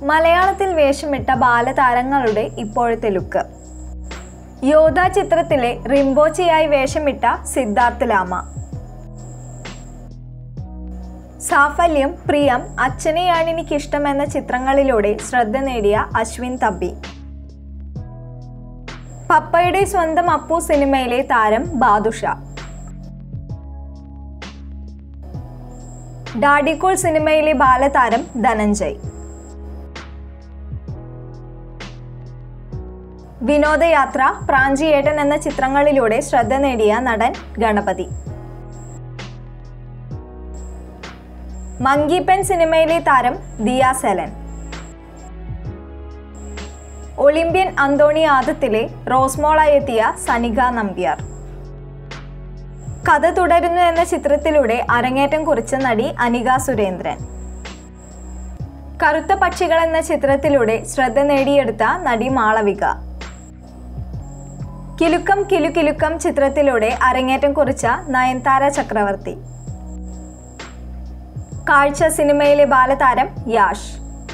മലയാളത്തിൽ വേഷമിട്ട ബാലതാരങ്ങളുടെ ഇപ്പോഴത്തെ ലുക്ക് യോധ ചിത്രത്തിലെ റിംബോച്ചിയായി വേഷമിട്ട സിദ്ധാർത്ഥ് ലാമ സാഫല്യം പ്രിയം അച്ഛനെയാണ് എനിക്കിഷ്ടം എന്ന ചിത്രങ്ങളിലൂടെ ശ്രദ്ധ നേടിയ അശ്വിൻ തമ്പി പപ്പയുടെ സ്വന്തം അപ്പു സിനിമയിലെ താരം ബാദുഷ ഡാഡിക്കോൾ സിനിമയിലെ ബാലതാരം ധനഞ്ജയ് വിനോദയാത്ര പ്രാഞ്ചിയേട്ടൻ എന്ന ചിത്രങ്ങളിലൂടെ ശ്രദ്ധ നേടിയ നടൻ ഗണപതി മങ്കിപ്പൻ സിനിമയിലെ താരം ദിയ സെലൻ ഒളിമ്പ്യൻ അന്തോണി ആദത്തിലെ റോസ്മോളായി എത്തിയ സനിക നമ്പ്യാർ കഥ തുടരുന്നു എന്ന ചിത്രത്തിലൂടെ അരങ്ങേറ്റം കുറിച്ച നടി അനിക സുരേന്ദ്രൻ കറുത്ത പക്ഷികൾ എന്ന ചിത്രത്തിലൂടെ ശ്രദ്ധ നേടിയെടുത്ത നടി മാളവിക കിലുക്കം കിലുകിലുക്കം ചിത്രത്തിലൂടെ അരങ്ങേറ്റം കുറിച്ച നയൻതാര ചക്രവർത്തി കാഴ്ച സിനിമയിലെ ബാലതാരം യാഷ്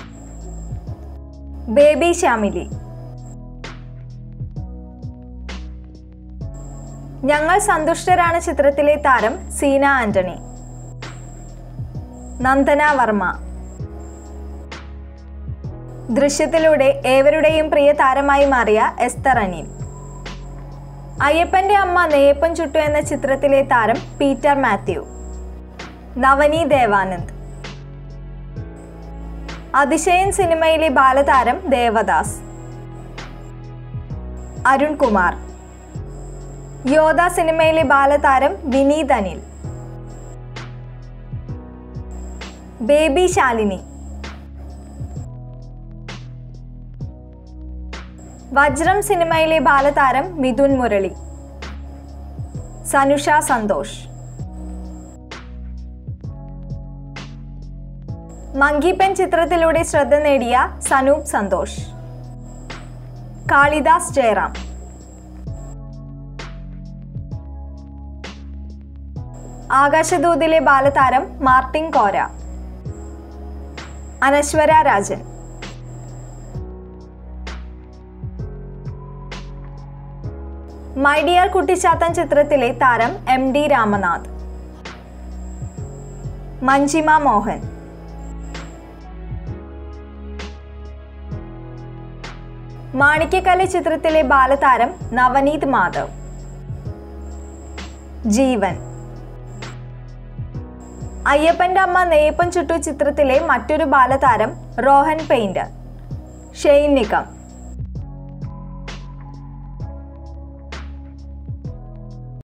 ബേബി ശ്യാമിലി ഞങ്ങൾ സന്തുഷ്ടരാണ് ചിത്രത്തിലെ താരം സീന ആന്റണി നന്ദന വർമ്മ ദൃശ്യത്തിലൂടെ ഏവരുടെയും പ്രിയ താരമായി മാറിയ എസ്തർ അനിൽ അയ്യപ്പന്റെ അമ്മ നെയ്യപ്പൻ ചുട്ടു എന്ന ചിത്രത്തിലെ താരം പീറ്റർ മാത്യു നവനി ദേവാനന്ദ് അതിശയൻ സിനിമയിലെ ബാലതാരം ദേവദാസ് അരുൺ കുമാർ യോധ സിനിമയിലെ ബാലതാരം വിനീത് അനിൽ ബേബി ശാലിനി വജ്രം സിനിമയിലെ ബാലതാരം മിഥുൻ മുരളി സനുഷ സന്തോഷ് മങ്കിപ്പൻ ചിത്രത്തിലൂടെ ശ്രദ്ധ നേടിയ സനൂപ് സന്തോഷ് കാളിദാസ് ജയറാം ആകാശദൂതിലെ ബാലതാരം മാർട്ടിൻ കോര അനശ്വര രാജൻ മൈ ഡിയർ കുട്ടിച്ചാത്തൻ ചിത്രത്തിലെ താരം എം ഡി രാമനാഥ് മഞ്ജിമ മോഹൻ മാണിക്യക്കല്ല് ചിത്രത്തിലെ ബാലതാരം നവനീത് മാധവ് ജീവൻ അയ്യപ്പന്റെ അമ്മ നെയ്യപ്പൻ ചുട്ടു ചിത്രത്തിലെ മറ്റൊരു ബാലതാരം റോഹൻ പെയിന്റർ ഷെയ്ൻ നിക്കം